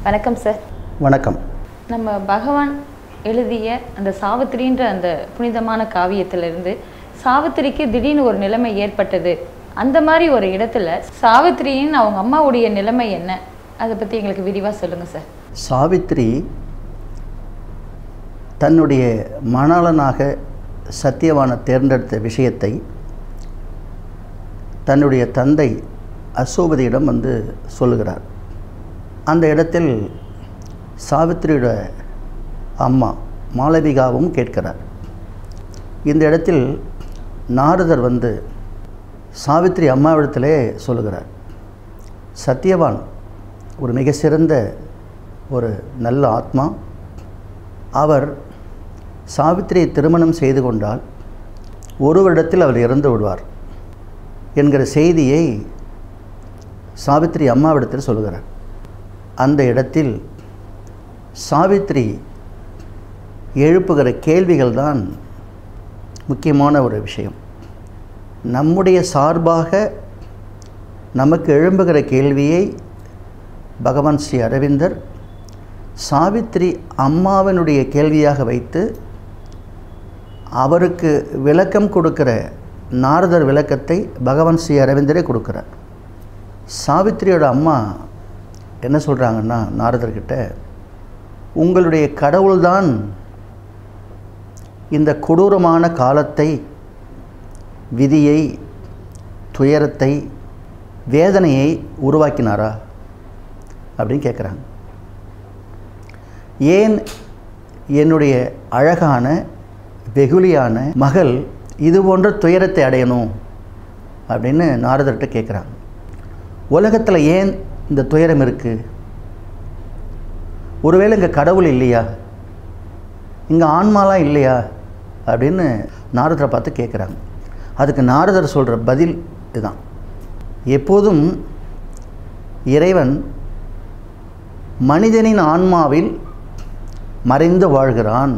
வணக்கம் சார் வணக்கம் நம்ம பகவான் எழுதிய அந்த சாவித்திரின்ற அந்த புனிதமான காவியத்திலிருந்து சாவித்திரிக்கு திடீர்னு ஒரு நிலைமை ஏற்பட்டது அந்த மாதிரி ஒரு இடத்துல சாவித்திரியின் அவங்க அம்மாவுடைய நிலைமை என்ன அதை பற்றி எங்களுக்கு விரிவாக சொல்லுங்கள் சார் சாவித்திரி தன்னுடைய மணாளனாக சத்தியவானை தேர்ந்தெடுத்த விஷயத்தை தன்னுடைய தந்தை அசோபதியிடம் வந்து சொல்லுகிறார் அந்த இடத்தில் சாவித்திரியோட அம்மா மாளவிகாவும் கேட்கிறார் இந்த இடத்தில் நாரதர் வந்து சாவித்திரி அம்மாவிடத்திலே சொல்லுகிறார் சத்தியவான் ஒரு மிக சிறந்த ஒரு நல்ல ஆத்மா அவர் சாவித்திரியை திருமணம் செய்து கொண்டால் ஒரு வருடத்தில் அவர் இறந்து விடுவார் என்கிற செய்தியை சாவித்திரி அம்மாவிடத்தில் சொல்லுகிறார் அந்த இடத்தில் சாவித்திரி எழுப்புகிற கேள்விகள் தான் முக்கியமான ஒரு விஷயம் நம்முடைய சார்பாக நமக்கு எழும்புகிற கேள்வியை பகவான் ஸ்ரீ அரவிந்தர் சாவித்திரி அம்மாவினுடைய கேள்வியாக வைத்து அவருக்கு விளக்கம் கொடுக்கிற நாரதர் விளக்கத்தை பகவான் ஸ்ரீ அரவிந்தரே கொடுக்குறார் சாவித்திரியோட அம்மா என்ன சொல்கிறாங்கன்னா நாரதர்கிட்ட உங்களுடைய கடவுள்தான் இந்த கொடூரமான காலத்தை விதியை துயரத்தை வேதனையை உருவாக்கினாரா அப்படின்னு கேட்குறாங்க ஏன் என்னுடைய அழகான வெகுளியான மகள் இது போன்ற துயரத்தை அடையணும் அப்படின்னு நாரதர்கிட்ட கேட்குறாங்க உலகத்தில் ஏன் இந்த துயரம் இருக்குது ஒருவேளை இங்கே கடவுள் இல்லையா இங்கே ஆன்மாலாம் இல்லையா அப்படின்னு நாரதரை பார்த்து கேட்குறாங்க அதுக்கு நாரதர் சொல்கிற பதில் இதுதான் எப்போதும் இறைவன் மனிதனின் ஆன்மாவில் மறைந்து வாழ்கிறான்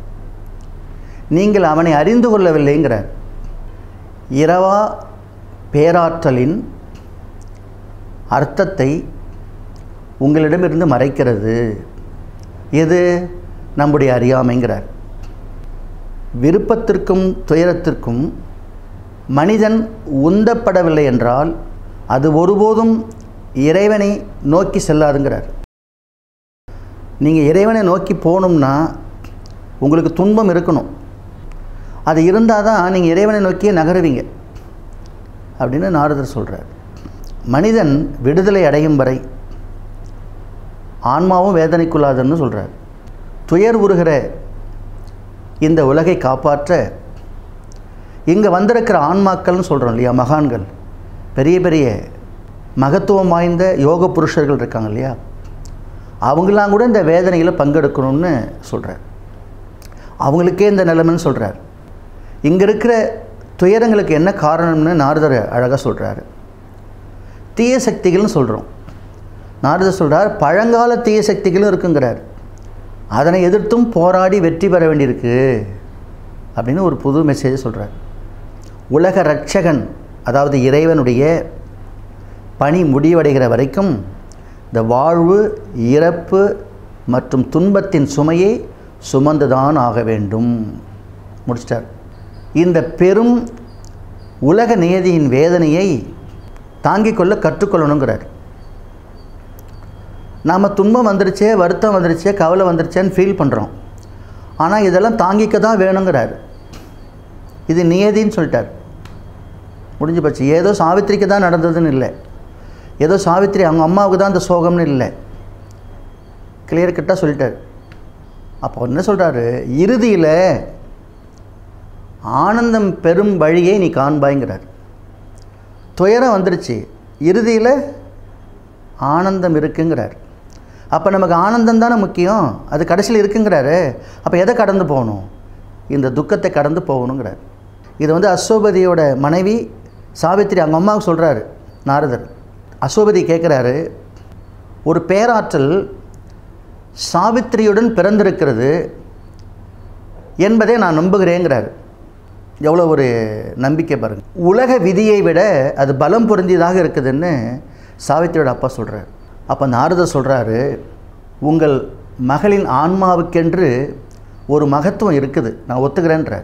நீங்கள் அவனை அறிந்து கொள்ளவில்லைங்கிறார் இரவா பேராற்றலின் அர்த்தத்தை உங்களிடமிருந்து மறைக்கிறது எது நம்முடைய அறியாமைங்கிறார் விருப்பத்திற்கும் துயரத்திற்கும் மனிதன் உந்தப்படவில்லை என்றால் அது ஒருபோதும் இறைவனை நோக்கி செல்லாதுங்கிறார் நீங்கள் இறைவனை நோக்கி போகணும்னா உங்களுக்கு துன்பம் இருக்கணும் அது இருந்தால் தான் நீங்கள் இறைவனை நோக்கியே நகருவீங்க அப்படின்னு நாரதர் சொல்கிறார் மனிதன் விடுதலை அடையும் வரை ஆன்மாவும் வேதனைக்குள்ளாதுன்னு சொல்கிறார் துயர் உருகிற இந்த உலகை காப்பாற்ற இங்கே வந்திருக்கிற ஆன்மாக்கள்னு சொல்கிறோம் இல்லையா மகான்கள் பெரிய பெரிய மகத்துவம் வாய்ந்த யோக புருஷர்கள் இருக்காங்க இல்லையா அவங்களாம் கூட இந்த வேதனையில் பங்கெடுக்கணும்னு சொல்கிறார் அவங்களுக்கே இந்த நிலைமைன்னு சொல்கிறார் இங்கே இருக்கிற துயரங்களுக்கு என்ன காரணம்னு நாரதர் அழகாக சொல்கிறாரு தீய சக்திகள்னு சொல்கிறோம் நாரதர் சொல்கிறார் பழங்கால தீய சக்திகளும் இருக்குங்கிறார் அதனை எதிர்த்தும் போராடி வெற்றி பெற வேண்டியிருக்கு அப்படின்னு ஒரு புது மெசேஜ் சொல்கிறார் உலக ரட்சகன் அதாவது இறைவனுடைய பணி முடிவடைகிற வரைக்கும் இந்த வாழ்வு இறப்பு மற்றும் துன்பத்தின் சுமையை சுமந்துதான் ஆக வேண்டும் முடிச்சிட்டார் இந்த பெரும் உலக நியதியின் வேதனையை தாங்கிக் கொள்ள கற்றுக்கொள்ளணுங்கிறார் நாம் துன்பம் வந்துருச்சே வருத்தம் வந்துருச்சே கவலை வந்துருச்சேன்னு ஃபீல் பண்ணுறோம் ஆனால் இதெல்லாம் தாங்கிக்க தான் வேணுங்கிறார் இது நியதின்னு சொல்லிட்டார் முடிஞ்சு போச்சு ஏதோ சாவித்திரிக்கு தான் நடந்ததுன்னு இல்லை ஏதோ சாவித்திரி அவங்க அம்மாவுக்கு தான் அந்த சோகம்னு இல்லை கிளியர் கட்டாக சொல்லிட்டார் அப்போ என்ன சொல்கிறாரு இறுதியில் ஆனந்தம் பெரும் வழியை நீ காண்பாய்ங்கிறார் துயரம் வந்துருச்சு இறுதியில் ஆனந்தம் இருக்குங்கிறார் அப்போ நமக்கு ஆனந்தம் தானே முக்கியம் அது கடைசியில் இருக்குங்கிறாரு அப்போ எதை கடந்து போகணும் இந்த துக்கத்தை கடந்து போகணுங்கிறார் இது வந்து அசோபதியோட மனைவி சாவித்திரி அவங்க அம்மாவுக்கு சொல்கிறாரு நாரதர் அசோபதி கேட்குறாரு ஒரு பேராற்றல் சாவித்திரியுடன் பிறந்திருக்கிறது என்பதை நான் நம்புகிறேங்கிறார் எவ்வளோ ஒரு நம்பிக்கை பாருங்கள் உலக விதியை விட அது பலம் பொருந்தியதாக இருக்குதுன்னு சாவித்திரியோட அப்பா சொல்கிறார் அப்போ நாரதர் சொல்கிறாரு உங்கள் மகளின் ஆன்மாவுக்கென்று ஒரு மகத்துவம் இருக்குது நான் ஒத்துக்கிறேன்ற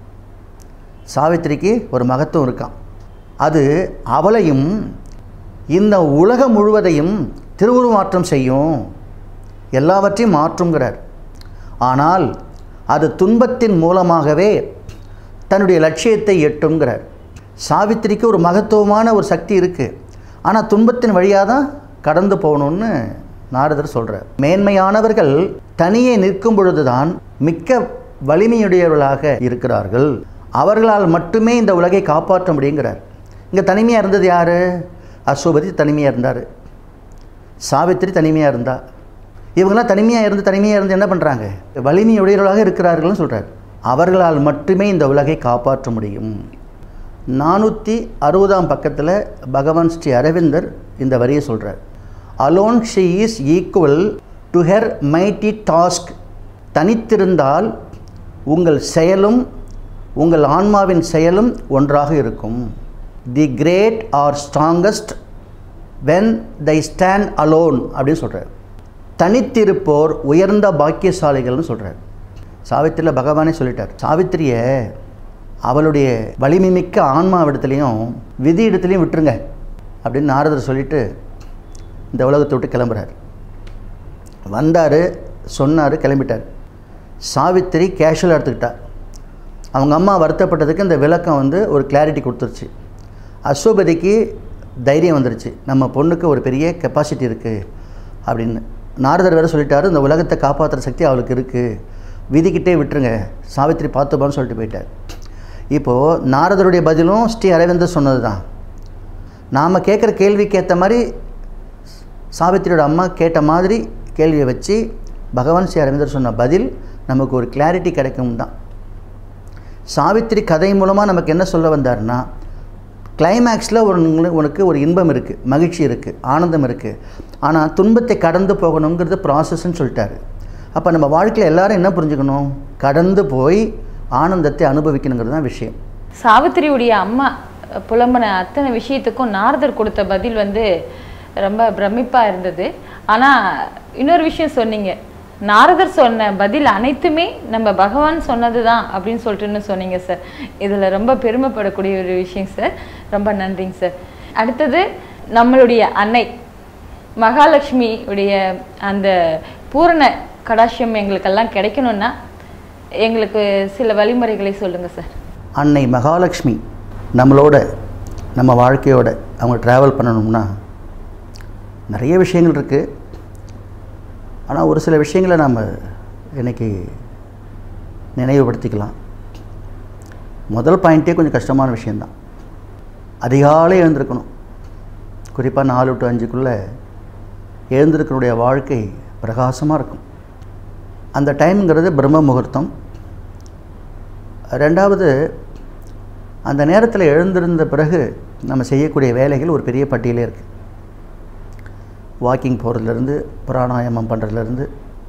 சாவித்திரிக்கு ஒரு மகத்துவம் இருக்கான் அது அவளையும் இந்த உலகம் முழுவதையும் திருவுருமாற்றம் செய்யும் எல்லாவற்றையும் மாற்றுங்கிறார் ஆனால் அது துன்பத்தின் மூலமாகவே தன்னுடைய லட்சியத்தை எட்டுங்கிறார் சாவித்திரிக்கு ஒரு மகத்துவமான ஒரு சக்தி இருக்குது ஆனால் துன்பத்தின் வழியாக தான் கடந்து போகணும்னு நாரதர் சொல்கிறார் மேன்மையானவர்கள் தனியே நிற்கும் பொழுதுதான் மிக்க வலிமையுடையவர்களாக இருக்கிறார்கள் அவர்களால் மட்டுமே இந்த உலகை காப்பாற்ற முடியுங்கிறார் இங்கே தனிமையாக இருந்தது யார் அசோபதி தனிமையாக இருந்தார் சாவித்திரி தனிமையாக இருந்தா இவங்களாம் தனிமையாக இருந்து தனிமையாக இருந்து என்ன பண்ணுறாங்க வலிமையுடையவர்களாக இருக்கிறார்கள்னு சொல்கிறார் அவர்களால் மட்டுமே இந்த உலகை காப்பாற்ற முடியும் நானூற்றி அறுபதாம் பக்கத்தில் பகவான் ஸ்ரீ அரவிந்தர் இந்த வரியை சொல்கிறார் alone she is equal to her mighty task தனித்திருந்தால் உங்கள் செயலும் உங்கள் ஆன்மாவின் செயலும் ஒன்றாக இருக்கும் the great are strongest when they stand alone அப்படின்னு சொல்கிறார் தனித்திருப்போர் உயர்ந்த பாக்கியசாலிகள்னு சொல்கிறார் சாவித்திரியில் பகவானே சொல்லிட்டார் சாவித்திரியை அவளுடைய வலிமை மிக்க ஆன்மா இடத்துலையும் விதி இடத்துலையும் விட்டுருங்க அப்படின்னு நாரதர் சொல்லிட்டு இந்த உலகத்தை விட்டு கிளம்புறார் வந்தார் சொன்னார் கிளம்பிட்டார் சாவித்திரி கேஷுவலாக எடுத்துக்கிட்டா அவங்க அம்மா வருத்தப்பட்டதுக்கு இந்த விளக்கம் வந்து ஒரு கிளாரிட்டி கொடுத்துருச்சு அசோபதிக்கு தைரியம் வந்துருச்சு நம்ம பொண்ணுக்கு ஒரு பெரிய கெப்பாசிட்டி இருக்குது அப்படின்னு நாரதர் வேறு சொல்லிட்டாரு இந்த உலகத்தை காப்பாற்றுற சக்தி அவளுக்கு இருக்குது விதிக்கிட்டே விட்டுருங்க சாவித்திரி பார்த்துப்பான்னு சொல்லிட்டு போயிட்டார் இப்போது நாரதருடைய பதிலும் ஸ்ரீ அரவிந்தர் சொன்னது தான் நாம் கேட்குற கேள்விக்கு ஏற்ற மாதிரி சாவித்திரியோட அம்மா கேட்ட மாதிரி கேள்வியை வச்சு பகவான் ஸ்ரீ அரவிந்தர் சொன்ன பதில் நமக்கு ஒரு கிளாரிட்டி கிடைக்கும் தான் சாவித்திரி கதை மூலமாக நமக்கு என்ன சொல்ல வந்தார்னா கிளைமேக்ஸில் ஒரு உனக்கு ஒரு இன்பம் இருக்குது மகிழ்ச்சி இருக்குது ஆனந்தம் இருக்குது ஆனால் துன்பத்தை கடந்து போகணுங்கிறது ப்ராசஸ்ன்னு சொல்லிட்டாரு அப்போ நம்ம வாழ்க்கையில் எல்லாரும் என்ன புரிஞ்சுக்கணும் கடந்து போய் ஆனந்தத்தை அனுபவிக்கணுங்கிறது தான் விஷயம் சாவித்திரியுடைய அம்மா புலம்பன அத்தனை விஷயத்துக்கும் நாரதர் கொடுத்த பதில் வந்து ரொம்ப பிரமிப்பாக இருந்தது ஆனால் இன்னொரு விஷயம் சொன்னீங்க நாரதர் சொன்ன பதில் அனைத்துமே நம்ம பகவான் சொன்னது தான் அப்படின்னு சொல்லிட்டுன்னு சொன்னீங்க சார் இதில் ரொம்ப பெருமைப்படக்கூடிய ஒரு விஷயம் சார் ரொம்ப நன்றிங்க சார் அடுத்தது நம்மளுடைய அன்னை மகாலட்சுமி உடைய அந்த பூரண கடாட்சியம் எங்களுக்கெல்லாம் கிடைக்கணும்னா எங்களுக்கு சில வழிமுறைகளை சொல்லுங்கள் சார் அன்னை மகாலட்சுமி நம்மளோட நம்ம வாழ்க்கையோட அவங்க ட்ராவல் பண்ணணும்னா நிறைய விஷயங்கள் இருக்குது ஆனால் ஒரு சில விஷயங்களை நாம் இன்னைக்கு நினைவுபடுத்திக்கலாம் முதல் பாயிண்ட்டே கொஞ்சம் கஷ்டமான விஷயந்தான் அதிகாலை எழுந்திருக்கணும் குறிப்பாக நாலு டு அஞ்சுக்குள்ளே எழுந்திருக்கனுடைய வாழ்க்கை பிரகாசமாக இருக்கும் அந்த டைம்ங்கிறது பிரம்ம முகூர்த்தம் ரெண்டாவது அந்த நேரத்தில் எழுந்திருந்த பிறகு நம்ம செய்யக்கூடிய வேலைகள் ஒரு பெரிய பட்டியலே இருக்குது வாக்கிங் போகிறதுலேருந்து பிராணாயாமம் பண்ணுறதுலேருந்து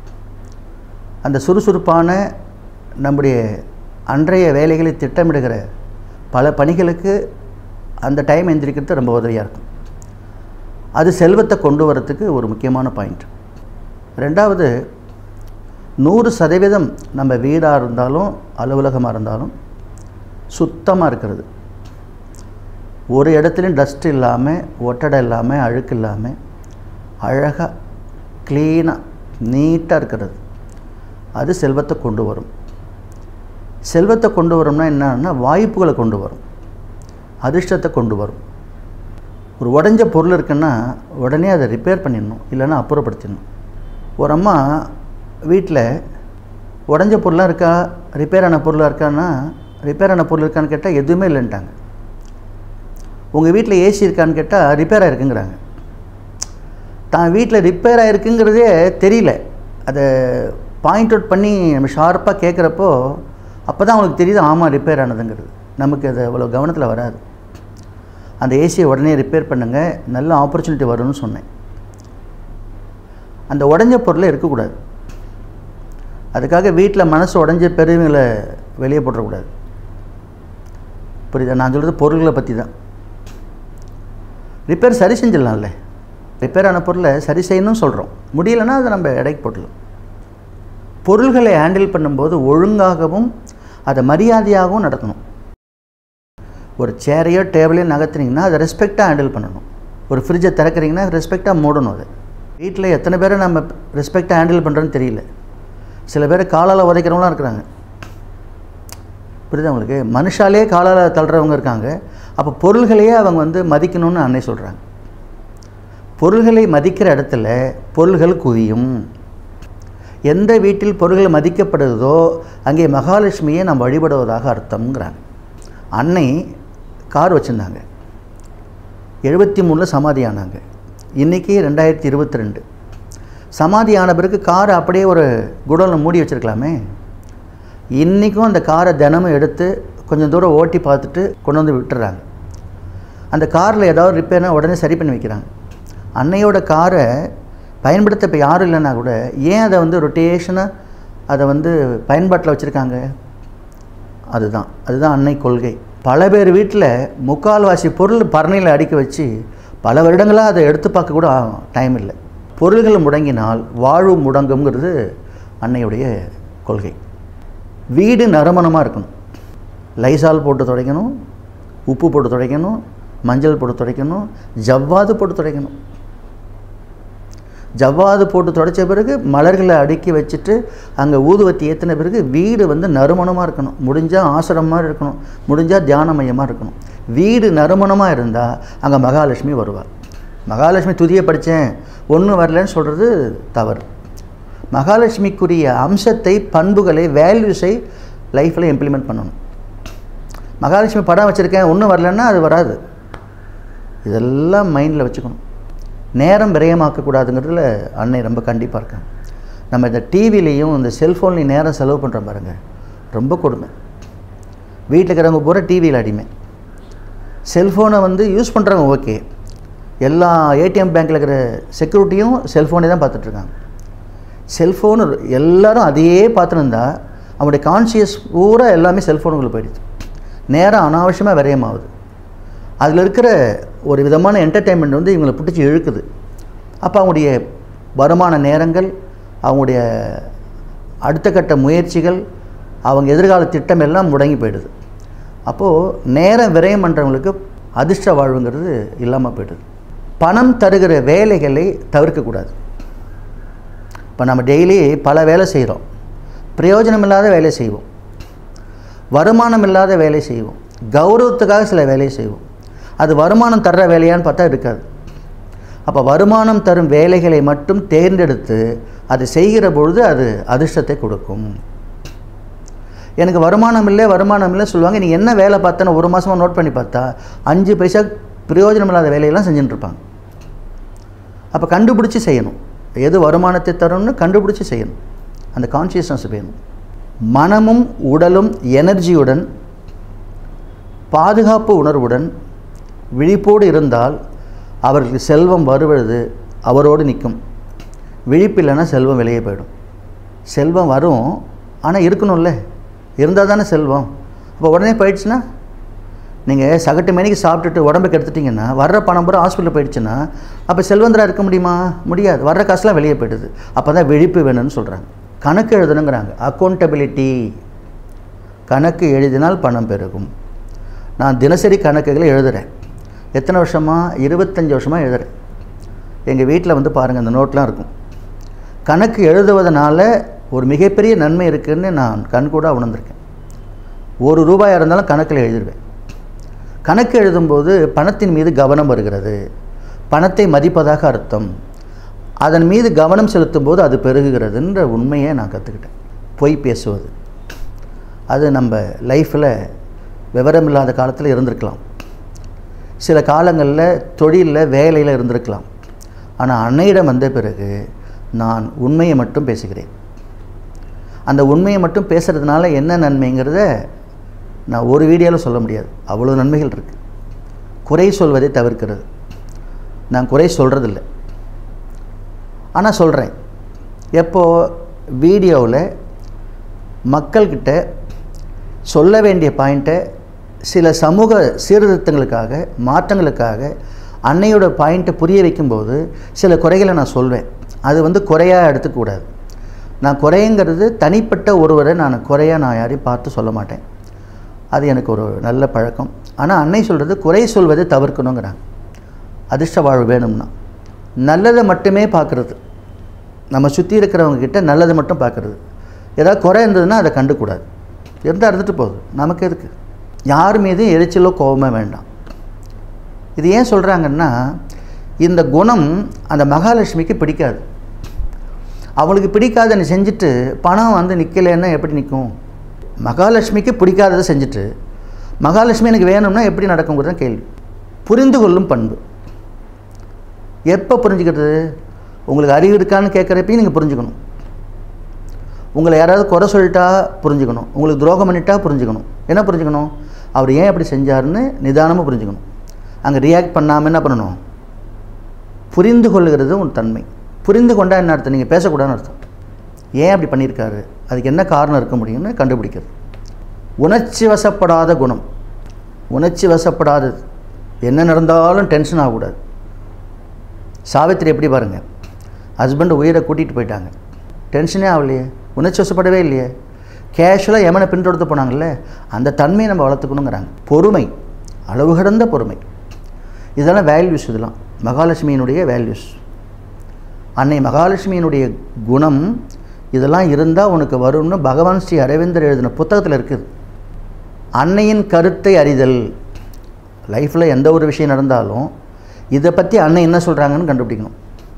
அந்த சுறுசுறுப்பான நம்முடைய அன்றைய வேலைகளை திட்டமிடுகிற பல பணிகளுக்கு அந்த டைம் எந்திரிக்கிறது ரொம்ப உதவியாக இருக்கும் அது செல்வத்தை கொண்டு வரத்துக்கு ஒரு முக்கியமான பாயிண்ட் ரெண்டாவது நூறு சதவீதம் நம்ம வீடாக இருந்தாலும் அலுவலகமாக இருந்தாலும் சுத்தமாக இருக்கிறது ஒரு இடத்துலையும் டஸ்ட் இல்லாமல் ஒட்டடை இல்லாமல் அழுக்கு இல்லாமல் அழகாக க்ளீனாக நீட்டாக இருக்கிறது அது செல்வத்தை கொண்டு வரும் செல்வத்தை கொண்டு வரும்னா என்னன்னா வாய்ப்புகளை கொண்டு வரும் அதிர்ஷ்டத்தை கொண்டு வரும் ஒரு உடஞ்ச பொருள் இருக்குன்னா உடனே அதை ரிப்பேர் பண்ணிடணும் இல்லைன்னா அப்புறப்படுத்திடணும் ஒரு அம்மா வீட்டில் உடஞ்ச பொருளாக இருக்கா ரிப்பேர் ஆன பொருளாக இருக்கான்னா ரிப்பேர் ஆன பொருள் இருக்கான்னு கேட்டால் எதுவுமே இல்லைன்ட்டாங்க உங்கள் வீட்டில் ஏசி இருக்கான்னு கேட்டால் ரிப்பேர் ஆகிருக்குங்கிறாங்க தான் வீட்டில் ரிப்பேர் ஆகிருக்குங்கிறதே தெரியல அதை பாயிண்ட் அவுட் பண்ணி நம்ம ஷார்ப்பாக கேட்குறப்போ அப்போ தான் அவங்களுக்கு தெரியுது ஆமாம் ரிப்பேர் ஆனதுங்கிறது நமக்கு அது அவ்வளோ கவனத்தில் வராது அந்த ஏசியை உடனே ரிப்பேர் பண்ணுங்கள் நல்ல ஆப்பர்ச்சுனிட்டி வரும்னு சொன்னேன் அந்த உடஞ்ச பொருளை இருக்கக்கூடாது அதுக்காக வீட்டில் மனசு உடஞ்ச பெரியவங்களை வெளியே போட்டுறக்கூடாது புரியுதா நான் சொல்கிறது பொருள்களை பற்றி தான் ரிப்பேர் சரி செஞ்சிடலாம்ல ரிப்பேர் ஆன பொருளை சரி செய்யணும்னு சொல்கிறோம் முடியலன்னா அதை நம்ம எடைக்கு போடலாம் பொருள்களை ஹேண்டில் பண்ணும்போது ஒழுங்காகவும் அதை மரியாதையாகவும் நடத்தணும் ஒரு சேரையோ டேபிளையோ நகர்த்துனீங்கன்னா அதை ரெஸ்பெக்டாக ஹேண்டில் பண்ணணும் ஒரு ஃப்ரிட்ஜை திறக்கிறீங்கன்னா ரெஸ்பெக்டாக மூடணும் அதை வீட்டில் எத்தனை பேரை நம்ம ரெஸ்பெக்டாக ஹேண்டில் பண்ணுறோன்னு தெரியல சில பேர் காலால் உதைக்கிறவங்களாம் இருக்கிறாங்க புரியுதா உங்களுக்கு மனுஷாலே காலால் தள்ளுறவங்க இருக்காங்க அப்போ பொருள்களையே அவங்க வந்து மதிக்கணும்னு அன்னை சொல்கிறாங்க பொருள்களை மதிக்கிற இடத்துல பொருள்கள் குவியும் எந்த வீட்டில் பொருள்கள் மதிக்கப்படுதோ அங்கே மகாலட்சுமியை நாம் வழிபடுவதாக அர்த்தம்ங்கிறாங்க அன்னை கார் வச்சுருந்தாங்க எழுபத்தி மூணில் சமாதி ஆனாங்க இன்றைக்கி ரெண்டாயிரத்தி இருபத்தி ரெண்டு சமாதி ஆன பிறகு காரை அப்படியே ஒரு குடோனில் மூடி வச்சுருக்கலாமே இன்றைக்கும் அந்த காரை தினமும் எடுத்து கொஞ்சம் தூரம் ஓட்டி பார்த்துட்டு கொண்டு வந்து விட்டுறாங்க அந்த காரில் ஏதாவது ரிப்பேர்னா உடனே சரி பண்ணி வைக்கிறாங்க அன்னையோட காரை பயன்படுத்த இப்போ யாரும் இல்லைன்னா கூட ஏன் அதை வந்து ரொட்டேஷனாக அதை வந்து பயன்பாட்டில் வச்சுருக்காங்க அதுதான் அதுதான் அன்னை கொள்கை பல பேர் வீட்டில் முக்கால்வாசி பொருள் பரணியில் அடுக்கி வச்சு பல வருடங்களாக அதை எடுத்து பார்க்க கூட டைம் இல்லை பொருள்கள் முடங்கினால் வாழ்வு முடங்குங்கிறது அன்னையுடைய கொள்கை வீடு நறுமணமாக இருக்கணும் லைசால் போட்டு துடைக்கணும் உப்பு போட்டு துடைக்கணும் மஞ்சள் போட்டு துடைக்கணும் ஜவ்வாது போட்டு துடைக்கணும் ஜவ்வாது போட்டு துடைச்ச பிறகு மலர்களை அடுக்கி வச்சுட்டு அங்கே ஊதுவத்தி ஏற்றின பிறகு வீடு வந்து நறுமணமாக இருக்கணும் முடிஞ்சால் ஆசிரமமாக இருக்கணும் முடிஞ்சால் தியான மையமாக இருக்கணும் வீடு நறுமணமாக இருந்தால் அங்கே மகாலட்சுமி வருவாள் மகாலட்சுமி துதியை படித்தேன் ஒன்றும் வரலன்னு சொல்கிறது தவறு மகாலட்சுமிக்குரிய அம்சத்தை பண்புகளை வேல்யூஸை லைஃப்பில் இம்ப்ளிமெண்ட் பண்ணணும் மகாலட்சுமி படம் வச்சுருக்கேன் ஒன்றும் வரலன்னா அது வராது இதெல்லாம் மைண்டில் வச்சுக்கணும் நேரம் விரயமாக்கக்கூடாதுங்கிறதுல அன்னை ரொம்ப கண்டிப்பாக இருக்காங்க நம்ம இந்த டிவிலையும் இந்த செல்ஃபோன்லேயும் நேரம் செலவு பண்ணுறோம் பாருங்கள் ரொம்ப கொடுமை வீட்டில் இருக்கிறவங்க பூரா டிவியில் அடிமை செல்ஃபோனை வந்து யூஸ் பண்ணுறவங்க ஓகே எல்லா ஏடிஎம் பேங்க்கில் இருக்கிற செக்யூரிட்டியும் செல்ஃபோனே தான் பார்த்துட்ருக்காங்க செல்ஃபோனு எல்லாரும் அதையே பார்த்துருந்தா அவனுடைய கான்சியஸ் பூரா எல்லாமே செல்ஃபோனுக்குள்ளே போயிடுச்சு நேரம் அனாவசியமாக விரயமாகுது அதில் இருக்கிற ஒரு விதமான என்டர்டெயின்மெண்ட் வந்து இவங்களை பிடிச்சி இழுக்குது அப்போ அவங்களுடைய வருமான நேரங்கள் அவங்களுடைய அடுத்த கட்ட முயற்சிகள் அவங்க எதிர்கால திட்டம் எல்லாம் முடங்கி போயிடுது அப்போது நேரம் விரயம் பண்ணுறவங்களுக்கு அதிர்ஷ்ட வாழ்வுங்கிறது இல்லாமல் போயிடுது பணம் தருகிற வேலைகளை தவிர்க்கக்கூடாது இப்போ நம்ம டெய்லி பல வேலை செய்கிறோம் பிரயோஜனம் இல்லாத வேலை செய்வோம் வருமானம் இல்லாத வேலை செய்வோம் கௌரவத்துக்காக சில வேலை செய்வோம் அது வருமானம் தர்ற வேலையான்னு பார்த்தா இருக்காது அப்போ வருமானம் தரும் வேலைகளை மட்டும் தேர்ந்தெடுத்து அது செய்கிற பொழுது அது அதிர்ஷ்டத்தை கொடுக்கும் எனக்கு வருமானம் இல்லை வருமானம் இல்லை சொல்லுவாங்க நீ என்ன வேலை பார்த்தேன்னு ஒரு மாதமாக நோட் பண்ணி பார்த்தா அஞ்சு பைசா பிரயோஜனம் இல்லாத வேலையெல்லாம் செஞ்சுட்டு இருப்பாங்க அப்போ கண்டுபிடிச்சி செய்யணும் எது வருமானத்தை தரும்னு கண்டுபிடிச்சி செய்யணும் அந்த கான்சியஸ்னஸ் வேணும் மனமும் உடலும் எனர்ஜியுடன் பாதுகாப்பு உணர்வுடன் விழிப்போடு இருந்தால் அவர்களுக்கு செல்வம் வருவது அவரோடு நிற்கும் விழிப்பில்லைன்னா செல்வம் வெளியே போயிடும் செல்வம் வரும் ஆனால் இருக்கணும்ல இருந்தால் தானே செல்வம் அப்போ உடனே போயிடுச்சுன்னா நீங்கள் சகட்டு மணிக்கு சாப்பிட்டுட்டு உடம்புக்கு எடுத்துட்டிங்கன்னா வர்ற பணம் பூரா ஹாஸ்பிட்டலில் போயிடுச்சுன்னா அப்போ செல்வந்தராக இருக்க முடியுமா முடியாது வர்ற காசுலாம் வெளியே போயிடுது அப்போ தான் விழிப்பு வேணும்னு சொல்கிறாங்க கணக்கு எழுதணுங்கிறாங்க அக்கௌண்டபிலிட்டி கணக்கு எழுதினால் பணம் பெருகும் நான் தினசரி கணக்குகளை எழுதுகிறேன் எத்தனை வருஷமாக இருபத்தஞ்சி வருஷமாக எழுதுகிறேன் எங்கள் வீட்டில் வந்து பாருங்கள் அந்த நோட்லாம் இருக்கும் கணக்கு எழுதுவதனால ஒரு மிகப்பெரிய நன்மை இருக்குதுன்னு நான் கண்கூட உணர்ந்திருக்கேன் ஒரு ரூபாயாக இருந்தாலும் கணக்கில் எழுதிடுவேன் கணக்கு எழுதும்போது பணத்தின் மீது கவனம் வருகிறது பணத்தை மதிப்பதாக அர்த்தம் அதன் மீது கவனம் செலுத்தும் போது அது பெருகுகிறதுன்ற உண்மையை நான் கற்றுக்கிட்டேன் பொய் பேசுவது அது நம்ம லைஃப்பில் விவரம் இல்லாத காலத்தில் இருந்திருக்கலாம் சில காலங்களில் தொழிலில் வேலையில் இருந்திருக்கலாம் ஆனால் அன்னையிடம் வந்த பிறகு நான் உண்மையை மட்டும் பேசுகிறேன் அந்த உண்மையை மட்டும் பேசுகிறதுனால என்ன நன்மைங்கிறத நான் ஒரு வீடியோவில் சொல்ல முடியாது அவ்வளோ நன்மைகள் இருக்குது குறை சொல்வதை தவிர்க்கிறது நான் குறை சொல்கிறதில்ல ஆனால் சொல்கிறேன் எப்போது வீடியோவில் மக்கள்கிட்ட சொல்ல வேண்டிய பாயிண்ட்டை சில சமூக சீர்திருத்தங்களுக்காக மாற்றங்களுக்காக அன்னையோட பாயிண்ட்டை புரிய வைக்கும்போது சில குறைகளை நான் சொல்வேன் அது வந்து குறையாக எடுத்துக்கூடாது நான் குறைங்கிறது தனிப்பட்ட ஒருவரை நான் குறையாக நான் யாரையும் பார்த்து சொல்ல மாட்டேன் அது எனக்கு ஒரு நல்ல பழக்கம் ஆனால் அன்னை சொல்கிறது குறை சொல்வதை தவிர்க்கணுங்கிறாங்க அதிர்ஷ்ட வாழ்வு வேணும்னா நல்லதை மட்டுமே பார்க்குறது நம்ம சுற்றி இருக்கிறவங்க கிட்ட நல்லதை மட்டும் பார்க்குறது ஏதாவது குறை இருந்ததுன்னா அதை கண்டுக்கூடாது இருந்தால் இருந்துட்டு போகுது நமக்கு எதுக்கு யார் மீதும் எரிச்சலோ கோபமே வேண்டாம் இது ஏன் சொல்கிறாங்கன்னா இந்த குணம் அந்த மகாலட்சுமிக்கு பிடிக்காது அவளுக்கு பிடிக்காதன்னு செஞ்சுட்டு பணம் வந்து நிற்கலைன்னா எப்படி நிற்கும் மகாலட்சுமிக்கு பிடிக்காததை செஞ்சுட்டு மகாலட்சுமி எனக்கு வேணும்னா எப்படி நடக்குங்கிறது தான் கேள்வி புரிந்து கொள்ளும் பண்பு எப்போ புரிஞ்சுக்கிறது உங்களுக்கு அறிவு இருக்கான்னு கேட்குறப்பையும் நீங்கள் புரிஞ்சுக்கணும் உங்களை யாராவது குறை சொல்லிட்டா புரிஞ்சுக்கணும் உங்களுக்கு துரோகம் பண்ணிட்டா புரிஞ்சுக்கணும் என்ன புரிஞ்சுக்கணும் அவர் ஏன் அப்படி செஞ்சாருன்னு நிதானமாக புரிஞ்சுக்கணும் அங்கே ரியாக்ட் பண்ணாமல் என்ன பண்ணணும் புரிந்து கொள்ளுகிறது ஒரு தன்மை புரிந்து கொண்டா என்ன அர்த்தம் நீங்கள் பேசக்கூடாதுன்னு அர்த்தம் ஏன் அப்படி பண்ணியிருக்காரு அதுக்கு என்ன காரணம் இருக்க முடியும்னு கண்டுபிடிக்கிறது உணர்ச்சி வசப்படாத குணம் உணர்ச்சி வசப்படாதது என்ன நடந்தாலும் டென்ஷன் ஆகக்கூடாது சாவித்திரி எப்படி பாருங்கள் ஹஸ்பண்ட் உயிரை கூட்டிகிட்டு போயிட்டாங்க டென்ஷனே ஆகலையே உணர்ச்சி வசப்படவே இல்லையே கேஷுவலாக எமனை பின்தொடர்ந்து போனாங்கல்ல அந்த தன்மையை நம்ம வளர்த்துக்கணுங்கிறாங்க பொறுமை அளவு கடந்த பொறுமை இதெல்லாம் வேல்யூஸ் இதெல்லாம் மகாலட்சுமியினுடைய வேல்யூஸ் அன்னை மகாலட்சுமியினுடைய குணம் இதெல்லாம் இருந்தால் உனக்கு வரும்னு பகவான் ஸ்ரீ அரவிந்தர் எழுதின புத்தகத்தில் இருக்குது அன்னையின் கருத்தை அறிதல் லைஃப்பில் எந்த ஒரு விஷயம் நடந்தாலும் இதை பற்றி அன்னை என்ன சொல்கிறாங்கன்னு கண்டுபிடிக்கணும்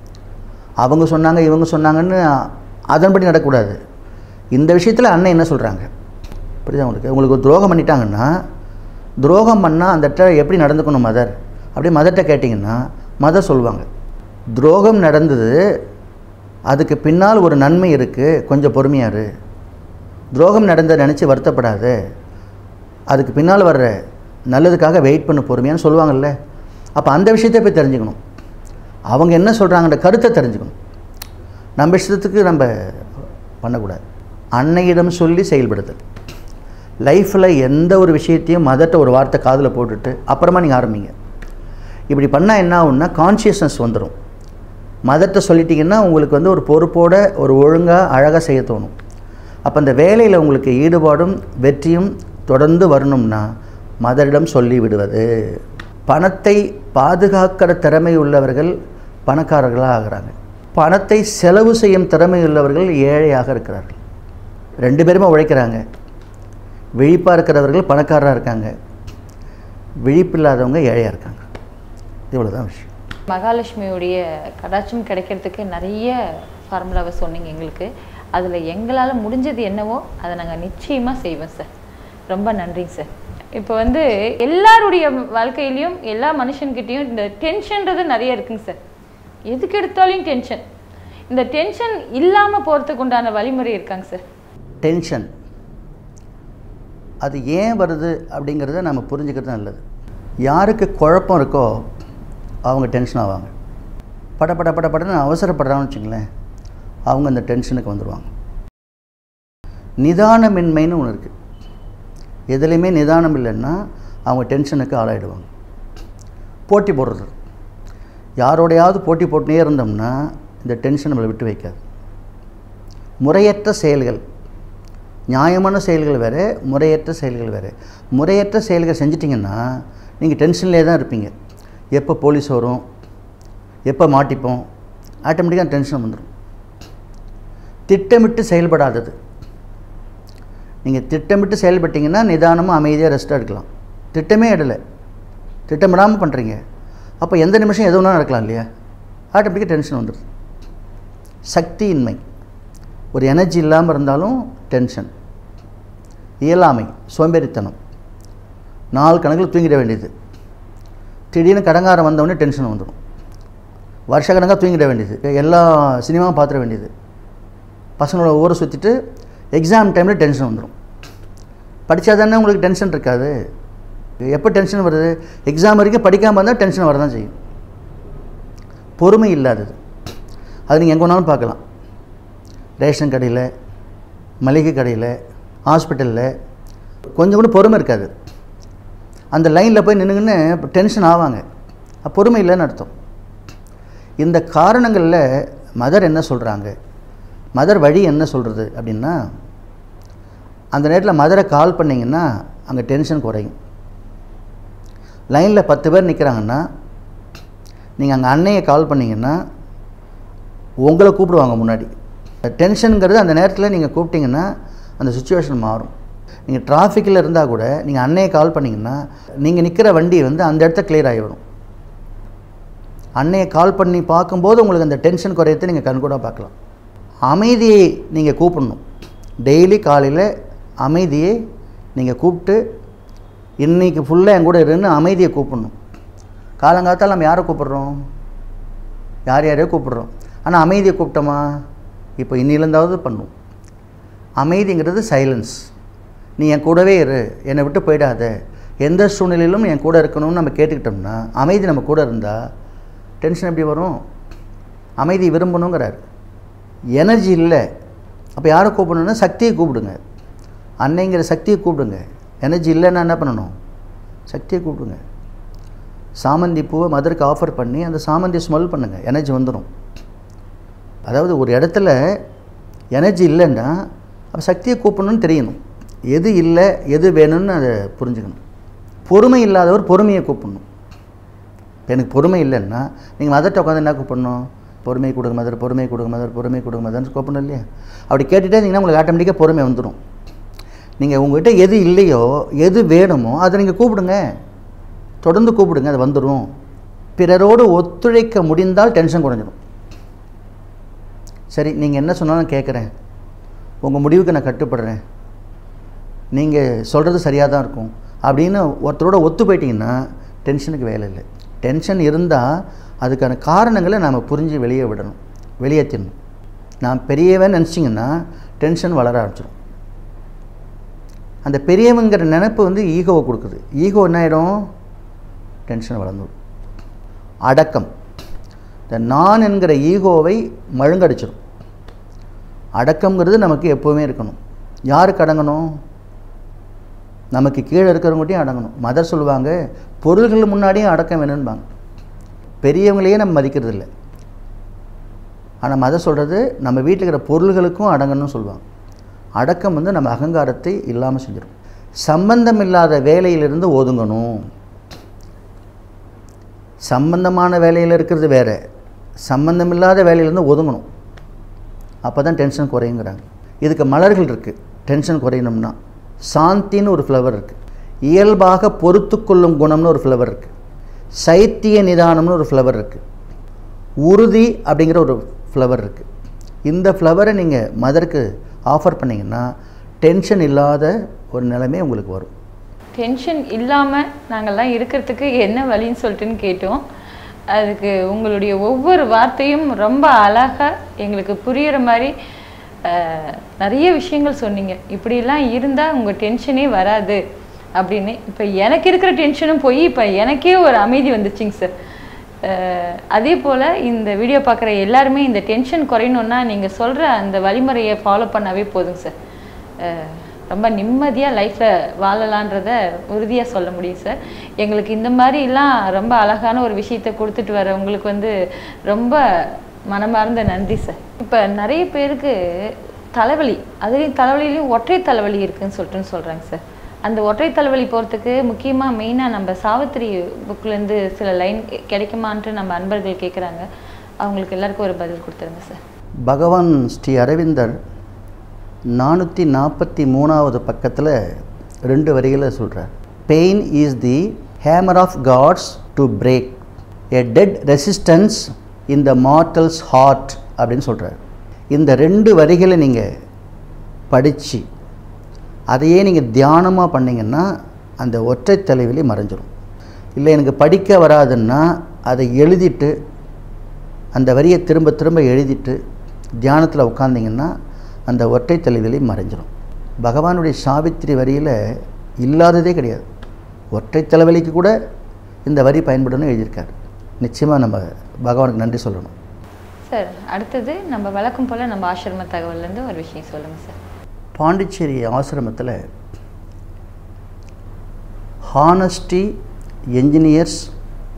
அவங்க சொன்னாங்க இவங்க சொன்னாங்கன்னு அதன்படி நடக்கக்கூடாது இந்த விஷயத்தில் அன்னை என்ன சொல்கிறாங்க புரியுதா உங்களுக்கு உங்களுக்கு ஒரு துரோகம் பண்ணிட்டாங்கன்னா துரோகம் பண்ணால் அந்த இடத்துல எப்படி நடந்துக்கணும் மதர் அப்படியே மதர்கிட்ட கேட்டிங்கன்னா மதர் சொல்லுவாங்க துரோகம் நடந்தது அதுக்கு பின்னால் ஒரு நன்மை இருக்குது கொஞ்சம் பொறுமையாரு துரோகம் நடந்த நினச்சி வருத்தப்படாது அதுக்கு பின்னால் வர்ற நல்லதுக்காக வெயிட் பண்ண பொறுமையான்னு சொல்லுவாங்கல்ல அப்போ அந்த விஷயத்தை போய் தெரிஞ்சுக்கணும் அவங்க என்ன சொல்கிறாங்கன்ற கருத்தை தெரிஞ்சுக்கணும் நம்ம இஷ்டத்துக்கு நம்ம பண்ணக்கூடாது அன்னையிடம் சொல்லி செயல்படுதல் லைஃப்பில் எந்த ஒரு விஷயத்தையும் மதட்ட ஒரு வார்த்தை காதில் போட்டுட்டு அப்புறமா நீங்கள் ஆரம்பிங்க இப்படி பண்ணால் என்ன ஆகும்னா கான்ஷியஸ்னஸ் வந்துடும் மதத்தை சொல்லிட்டீங்கன்னா உங்களுக்கு வந்து ஒரு பொறுப்போட ஒரு ஒழுங்காக அழகாக செய்ய தோணும் அப்போ அந்த வேலையில் உங்களுக்கு ஈடுபாடும் வெற்றியும் தொடர்ந்து வரணும்னா மதரிடம் சொல்லி விடுவது பணத்தை பாதுகாக்கிற திறமை உள்ளவர்கள் பணக்காரர்களாக ஆகிறாங்க பணத்தை செலவு செய்யும் திறமை உள்ளவர்கள் ஏழையாக இருக்கிறார்கள் ரெண்டு பேருமே உழைக்கிறாங்க விழிப்பாக இருக்கிறவர்கள் பணக்காரராக இருக்காங்க விழிப்பில்லாதவங்க ஏழையாக இருக்காங்க இவ்வளோ தான் விஷயம் மகாலட்சுமியுடைய கடாட்சம் கிடைக்கிறதுக்கு நிறைய ஃபார்முலாவை சொன்னீங்க எங்களுக்கு அதில் எங்களால் முடிஞ்சது என்னவோ அதை நாங்கள் நிச்சயமாக செய்வோம் சார் ரொம்ப நன்றிங்க சார் இப்போ வந்து எல்லாருடைய வாழ்க்கையிலையும் எல்லா மனுஷன்கிட்டயும் இந்த டென்ஷன்றது நிறைய இருக்குங்க சார் எதுக்கு எடுத்தாலும் டென்ஷன் இந்த டென்ஷன் இல்லாமல் போகிறதுக்கு உண்டான வழிமுறை இருக்காங்க சார் டென்ஷன் அது ஏன் வருது அப்படிங்கிறத நம்ம புரிஞ்சுக்கிறது நல்லது யாருக்கு குழப்பம் இருக்கோ அவங்க டென்ஷன் ஆவாங்க பட பட பட படன்னு அவசரப்படுறாங்கன்னு வச்சுங்களேன் அவங்க அந்த டென்ஷனுக்கு வந்துடுவாங்க நிதானமின்மைன்னு ஒன்று இருக்குது எதுலேயுமே நிதானம் இல்லைன்னா அவங்க டென்ஷனுக்கு ஆளாயிடுவாங்க போட்டி போடுறது யாரோடையாவது போட்டி போட்டுனே இருந்தோம்னா இந்த டென்ஷன் நம்மளை விட்டு வைக்காது முறையற்ற செயல்கள் நியாயமான செயல்கள் வேறு முறையற்ற செயல்கள் வேறு முறையற்ற செயல்கள் செஞ்சிட்டிங்கன்னா நீங்கள் டென்ஷன்லேயே தான் இருப்பீங்க எப்போ போலீஸ் வரும் எப்போ மாட்டிப்போம் ஆட்டோமேட்டிக்காக டென்ஷன் வந்துடும் திட்டமிட்டு செயல்படாதது நீங்கள் திட்டமிட்டு செயல்பட்டீங்கன்னா நிதானமாக அமைதியாக ரெஸ்ட்டாக எடுக்கலாம் திட்டமே இடலை திட்டமிடாமல் பண்ணுறீங்க அப்போ எந்த நிமிஷம் எது வேணாலும் நடக்கலாம் இல்லையா ஆட்டோமேட்டிக்காக டென்ஷன் வந்துடுது சக்தியின்மை ஒரு எனர்ஜி இல்லாமல் இருந்தாலும் டென்ஷன் இயலாமை சோம்பேறித்தனம் நாலு கணக்கில் தூங்கிட வேண்டியது திடீர்னு கடங்காரம் வந்தவொடனே டென்ஷன் வந்துடும் வருஷ கணக்காக தூங்கிட வேண்டியது எல்லா சினிமாவும் பார்த்துட வேண்டியது பசங்களோட ஊரை சுற்றிட்டு எக்ஸாம் டைமில் டென்ஷன் வந்துடும் படித்தா தானே உங்களுக்கு டென்ஷன் இருக்காது எப்போ டென்ஷன் வருது எக்ஸாம் வரைக்கும் படிக்காமல் இருந்தால் டென்ஷன் வரதான் செய்யும் பொறுமை இல்லாதது அது நீங்கள் எங்கே வேணாலும் பார்க்கலாம் ரேஷன் கடையில் மளிகை கடையில் ஹாஸ்பிட்டலில் கொஞ்சம் கூட பொறுமை இருக்காது அந்த லைனில் போய் நின்றுங்கன்னு டென்ஷன் ஆவாங்க அப்ப பொறுமை இல்லைன்னு அர்த்தம் இந்த காரணங்களில் மதர் என்ன சொல்கிறாங்க மதர் வழி என்ன சொல்கிறது அப்படின்னா அந்த நேரத்தில் மதரை கால் பண்ணிங்கன்னா அங்கே டென்ஷன் குறையும் லைனில் பத்து பேர் நிற்கிறாங்கன்னா நீங்கள் அங்கே அன்னையை கால் பண்ணிங்கன்னா உங்களை கூப்பிடுவாங்க முன்னாடி டென்ஷனுங்கிறது அந்த நேரத்தில் நீங்கள் கூப்பிட்டீங்கன்னா அந்த சுச்சுவேஷன் மாறும் நீங்கள் டிராஃபிக்கில் இருந்தால் கூட நீங்கள் அன்னையை கால் பண்ணிங்கன்னா நீங்கள் நிற்கிற வண்டி வந்து அந்த இடத்த கிளியர் ஆகிவிடும் அன்னையை கால் பண்ணி பார்க்கும்போது உங்களுக்கு அந்த டென்ஷன் குறையத்தை நீங்கள் கண்கூடாக பார்க்கலாம் அமைதியை நீங்கள் கூப்பிடணும் டெய்லி காலையில் அமைதியை நீங்கள் கூப்பிட்டு இன்னைக்கு ஃபுல்லாக என் கூட இருன்னு அமைதியை கூப்பிடணும் காலங்காத்தால் நம்ம யாரை கூப்பிடுறோம் யார் யாரையோ கூப்பிடுறோம் ஆனால் அமைதியை கூப்பிட்டோமா இப்போ இன்னிலேருந்தாவது பண்ணும் அமைதிங்கிறது சைலன்ஸ் நீ என் கூடவே இரு என்னை விட்டு போயிடாத எந்த சூழ்நிலையிலும் என் கூட இருக்கணும்னு நம்ம கேட்டுக்கிட்டோம்னா அமைதி நம்ம கூட இருந்தால் டென்ஷன் எப்படி வரும் அமைதி விரும்பணுங்கிறார் எனர்ஜி இல்லை அப்போ யாரை கூப்பிடணும்னா சக்தியை கூப்பிடுங்க அன்னைங்கிற சக்தியை கூப்பிடுங்க எனர்ஜி இல்லைன்னா என்ன பண்ணணும் சக்தியை கூப்பிடுங்க சாமந்தி பூவை மதருக்கு ஆஃபர் பண்ணி அந்த சாமந்தி ஸ்மெல் பண்ணுங்கள் எனர்ஜி வந்துடும் அதாவது ஒரு இடத்துல எனர்ஜி இல்லைன்னா அப்போ சக்தியை கூப்பிடணும்னு தெரியணும் எது இல்லை எது வேணும்னு அதை புரிஞ்சுக்கணும் பொறுமை இல்லாதவர் பொறுமையை கூப்பிடணும் இப்போ எனக்கு பொறுமை இல்லைன்னா நீங்கள் மதர்கிட்ட உட்காந்து என்ன கூப்பிடணும் பொறுமை கொடுங்க மதர் பொறுமை கொடுங்க மதர் பொறுமை கொடுங்க மதர்னு கூப்பிடணும் இல்லையா அப்படி கேட்டுகிட்டே இருந்தீங்கன்னா உங்களுக்கு ஆட்டோமேட்டிக்காக பொறுமை வந்துடும் நீங்கள் உங்கள்கிட்ட எது இல்லையோ எது வேணுமோ அதை நீங்கள் கூப்பிடுங்க தொடர்ந்து கூப்பிடுங்க அது வந்துடும் பிறரோடு ஒத்துழைக்க முடிந்தால் டென்ஷன் குறைஞ்சிடும் சரி நீங்கள் என்ன சொன்னாலும் கேட்குறேன் உங்கள் முடிவுக்கு நான் கட்டுப்படுறேன் நீங்கள் சொல்கிறது சரியாக தான் இருக்கும் அப்படின்னு ஒருத்தரோட ஒத்து போயிட்டீங்கன்னா டென்ஷனுக்கு வேலை இல்லை டென்ஷன் இருந்தால் அதுக்கான காரணங்களை நாம் புரிஞ்சு வெளியே விடணும் வெளியேற்றணும் நான் பெரியவன் நினச்சிங்கன்னா டென்ஷன் வளர ஆரம்பிச்சிடும் அந்த பெரியவங்கிற நினைப்பு வந்து ஈகோவை கொடுக்குது ஈகோ என்ன ஆகிடும் டென்ஷன் வளர்ந்துடும் அடக்கம் இந்த நான் என்கிற ஈகோவை மழுங்கடிச்சிடும் அடக்கம்ங்கிறது நமக்கு எப்போவுமே இருக்கணும் யாருக்கு அடங்கணும் நமக்கு கீழே இருக்கிறவங்ககிட்டையும் அடங்கணும் மதர் சொல்லுவாங்க பொருள்கள் முன்னாடியும் அடக்கம் வேணும்பாங்க பெரியவங்களையே நம்ம மதிக்கிறது இல்லை ஆனால் மதர் சொல்கிறது நம்ம வீட்டில் இருக்கிற பொருள்களுக்கும் அடங்கணும்னு சொல்லுவாங்க அடக்கம் வந்து நம்ம அகங்காரத்தை இல்லாமல் செஞ்சிடும் சம்பந்தம் இல்லாத வேலையிலிருந்து ஒதுங்கணும் சம்பந்தமான வேலையில் இருக்கிறது வேறு சம்பந்தம் இல்லாத வேலையிலேருந்து ஒதுங்கணும் அப்போ தான் டென்ஷன் குறையுங்கிறாங்க இதுக்கு மலர்கள் இருக்குது டென்ஷன் குறையணும்னா சாந்தின்னு ஒரு ஃப்ளவர் இருக்குது இயல்பாக பொறுத்து கொள்ளும் குணம்னு ஒரு ஃப்ளவர் இருக்குது சைத்திய நிதானம்னு ஒரு ஃப்ளவர் இருக்குது உறுதி அப்படிங்கிற ஒரு ஃப்ளவர் இருக்குது இந்த ஃப்ளவரை நீங்கள் மதருக்கு ஆஃபர் பண்ணிங்கன்னா டென்ஷன் இல்லாத ஒரு நிலைமை உங்களுக்கு வரும் டென்ஷன் இல்லாமல் நாங்கள்லாம் இருக்கிறதுக்கு என்ன வழின்னு சொல்லிட்டுன்னு கேட்டோம் அதுக்கு உங்களுடைய ஒவ்வொரு வார்த்தையும் ரொம்ப அழகாக எங்களுக்கு புரிகிற மாதிரி அஹ், நிறைய விஷயங்கள் சொன்னீங்க இப்படிலாம் இருந்தால் உங்கள் டென்ஷனே வராது அப்படின்னு இப்போ எனக்கு இருக்கிற டென்ஷனும் போய் இப்போ எனக்கே ஒரு அமைதி வந்துச்சுங்க சார் அஹ், அதே போல் இந்த வீடியோ பார்க்குற எல்லாருமே இந்த டென்ஷன் குறையணுன்னா நீங்கள் சொல்கிற அந்த வழிமுறையை ஃபாலோ பண்ணாவே போதுங்க சார் அஹ், ரொம்ப நிம்மதியாக லைஃப்பில் வாழலான்றத உறுதியாக சொல்ல முடியும் சார் எங்களுக்கு இந்த மாதிரிலாம் ரொம்ப அழகான ஒரு விஷயத்தை கொடுத்துட்டு வர உங்களுக்கு வந்து ரொம்ப மனமார்ந்த நன்றி சார் இப்போ நிறைய பேருக்கு தலைவலி அதுலேயும் தலைவலிலையும் ஒற்றை தலைவலி இருக்குன்னு சொல்லிட்டுன்னு சொல்கிறாங்க சார் அந்த ஒற்றை தலைவலி போகிறதுக்கு முக்கியமாக மெயினாக நம்ம சாவித்திரி புக்லேருந்து சில லைன் கிடைக்குமான்ட்டு நம்ம அன்பர்கள் கேட்குறாங்க அவங்களுக்கு எல்லாருக்கும் ஒரு பதில் கொடுத்துருங்க சார் பகவான் ஸ்ரீ அரவிந்தர் நானூற்றி நாற்பத்தி மூணாவது பக்கத்தில் ரெண்டு வரிகளை சொல்கிறார் pain is the hammer of gods to break a dead resistance in the mortal's heart அப்படின்னு சொல்கிறார் இந்த ரெண்டு வரிகளை நீங்கள் படித்து அதையே நீங்கள் தியானமாக பண்ணிங்கன்னா அந்த ஒற்றை தலைவலி மறைஞ்சிரும் இல்லை எனக்கு படிக்க வராதுன்னா அதை எழுதிட்டு அந்த வரியை திரும்ப திரும்ப எழுதிட்டு தியானத்தில் உட்காந்திங்கன்னா அந்த ஒற்றை தலைவலி மறைஞ்சிரும் பகவானுடைய சாவித்திரி வரியில் இல்லாததே கிடையாது ஒற்றை தலைவலிக்கு கூட இந்த வரி பயன்படும்னு எழுதியிருக்காரு நிச்சயமாக நம்ம பகவானுக்கு நன்றி சொல்லணும் சார் அடுத்தது நம்ம வழக்கம் போல் நம்ம ஆசிரம தகவல்லேருந்து ஒரு விஷயம் சொல்லுங்கள் சார் பாண்டிச்சேரி ஆசிரமத்தில் ஹானஸ்டி என்ஜினியர்ஸ்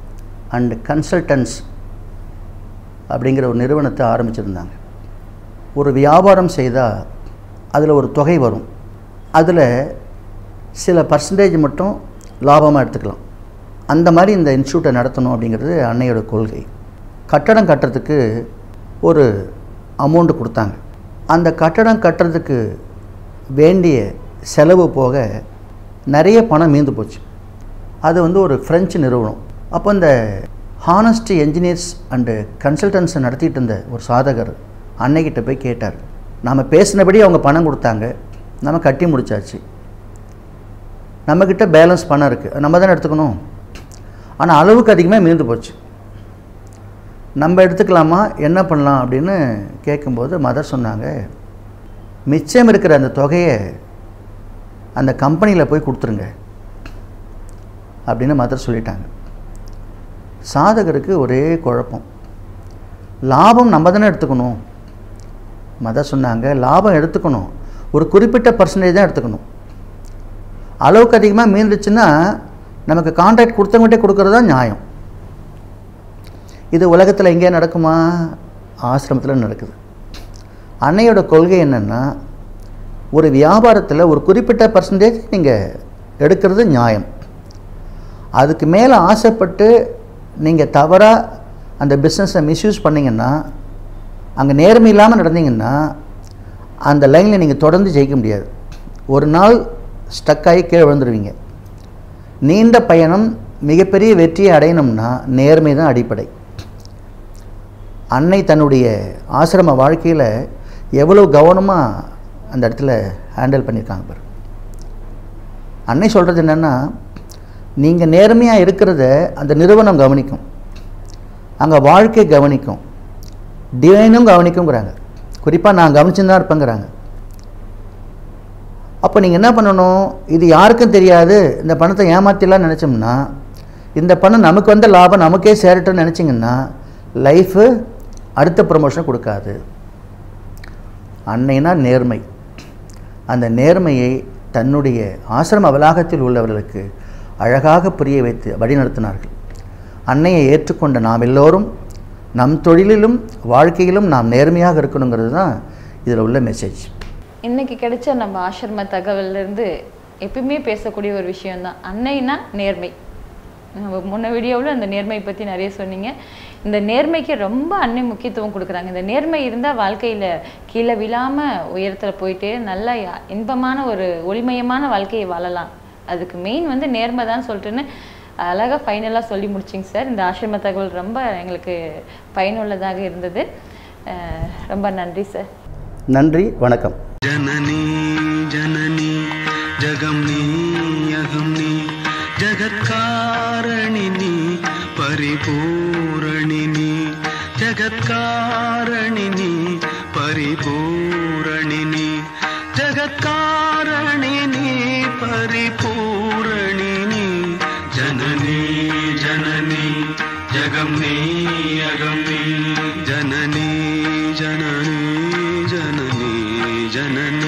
அண்ட் கன்சல்டன்ஸ் அப்படிங்கிற ஒரு நிறுவனத்தை ஆரம்பிச்சிருந்தாங்க ஒரு வியாபாரம் செய்தால் அதில் ஒரு தொகை வரும் அதில் சில பர்சன்டேஜ் மட்டும் லாபமாக எடுத்துக்கலாம் அந்த மாதிரி இந்த இன்ஸ்டியூட்டை நடத்தணும் அப்படிங்கிறது அன்னையோட கொள்கை கட்டடம் கட்டுறதுக்கு ஒரு அமௌண்ட்டு கொடுத்தாங்க அந்த கட்டடம் கட்டுறதுக்கு வேண்டிய செலவு போக நிறைய பணம் மீந்து போச்சு அது வந்து ஒரு ஃப்ரெஞ்சு நிறுவனம் அப்போ இந்த ஹானஸ்ட் என்ஜினியர்ஸ் அண்டு கன்சல்டன்ஸை நடத்திட்டு இருந்த ஒரு சாதகர் அன்னைக்கிட்ட போய் கேட்டார் நாம் பேசினபடி அவங்க பணம் கொடுத்தாங்க நம்ம கட்டி முடிச்சாச்சு நம்மக்கிட்ட பேலன்ஸ் பணம் இருக்குது நம்ம தானே எடுத்துக்கணும் ஆனால் அளவுக்கு அதிகமாக மீந்து போச்சு நம்ம எடுத்துக்கலாமா என்ன பண்ணலாம் அப்படின்னு கேட்கும்போது மதர் சொன்னாங்க மிச்சம் இருக்கிற அந்த தொகையை அந்த கம்பெனியில் போய் கொடுத்துருங்க அப்படின்னு மதர் சொல்லிட்டாங்க சாதகருக்கு ஒரே குழப்பம் லாபம் நம்ம தானே எடுத்துக்கணும் மதர் சொன்னாங்க லாபம் எடுத்துக்கணும் ஒரு குறிப்பிட்ட பர்சன்டேஜ் தான் எடுத்துக்கணும் அளவுக்கு அதிகமாக மீந்துச்சுன்னா நமக்கு கான்ட்ராக்ட் கொடுத்தவங்ககிட்டே கொடுக்கறது தான் நியாயம் இது உலகத்தில் எங்கேயா நடக்குமா ஆசிரமத்தில் நடக்குது அன்னையோட கொள்கை என்னென்னா ஒரு வியாபாரத்தில் ஒரு குறிப்பிட்ட பர்சன்டேஜ் நீங்கள் எடுக்கிறது நியாயம் அதுக்கு மேலே ஆசைப்பட்டு நீங்கள் தவறாக அந்த பிஸ்னஸை மிஸ்யூஸ் பண்ணிங்கன்னா அங்கே நேர்மை இல்லாமல் நடந்தீங்கன்னா அந்த லைனில் நீங்கள் தொடர்ந்து ஜெயிக்க முடியாது ஒரு நாள் ஸ்டக் ஆகி கீழே விழுந்துருவீங்க நீண்ட பயணம் மிகப்பெரிய வெற்றியை அடையணும்னா நேர்மை தான் அடிப்படை அன்னை தன்னுடைய ஆசிரம வாழ்க்கையில் எவ்வளோ கவனமாக அந்த இடத்துல ஹேண்டில் பண்ணியிருக்காங்க பாரு அன்னை சொல்கிறது என்னென்னா நீங்கள் நேர்மையாக இருக்கிறத அந்த நிறுவனம் கவனிக்கும் அங்கே வாழ்க்கை கவனிக்கும் டிவைனும் கவனிக்குங்கிறாங்க குறிப்பாக நான் கவனிச்சுன்னு தான் இருப்பேங்கிறாங்க அப்போ நீங்கள் என்ன பண்ணணும் இது யாருக்கும் தெரியாது இந்த பணத்தை ஏமாத்திடலாம் நினச்சோம்னா இந்த பணம் நமக்கு வந்த லாபம் நமக்கே சேரட்டும்னு நினச்சிங்கன்னா லைஃபு அடுத்த ப்ரமோஷன் கொடுக்காது அன்னைனா நேர்மை அந்த நேர்மையை தன்னுடைய ஆசிரம வளாகத்தில் உள்ளவர்களுக்கு அழகாக புரிய வைத்து வழிநடத்தினார்கள் அன்னையை ஏற்றுக்கொண்ட நாம் எல்லோரும் நம் தொழிலிலும் வாழ்க்கையிலும் நாம் நேர்மையாக இருக்கணுங்கிறது தான் இதில் உள்ள மெசேஜ் இன்னைக்கு கிடைச்ச நம்ம ஆசிரம தகவல்ல இருந்து எப்பயுமே பேசக்கூடிய ஒரு விஷயம்தான் அன்னைனா நேர்மை நம்ம முன்ன வீடியோவில் இந்த நேர்மை பற்றி நிறைய சொன்னீங்க இந்த நேர்மைக்கு ரொம்ப அன்னை முக்கியத்துவம் கொடுக்குறாங்க இந்த நேர்மை இருந்தால் வாழ்க்கையில் கீழே விழாமல் உயரத்தில் போயிட்டு நல்ல இன்பமான ஒரு ஒளிமயமான வாழ்க்கையை வாழலாம் அதுக்கு மெயின் வந்து நேர்மை தான் சொல்லிட்டுன்னு அழகாக ஃபைனலாக சொல்லி முடிச்சிங்க சார் இந்த ஆசிரம தகவல் ரொம்ப எங்களுக்கு பயனுள்ளதாக இருந்தது அஹ் ரொம்ப நன்றி சார் நன்றி வணக்கம் जननी जननी जगम्नी अगम्नी जगत्कारणिनी परिपूरणिनी जगत्कारणिनी परिपूरणिनी जगत्कारणिनी परिपूरणिनी जननी जननी जगम्नी अगम्नी जननी जननी जननी जननी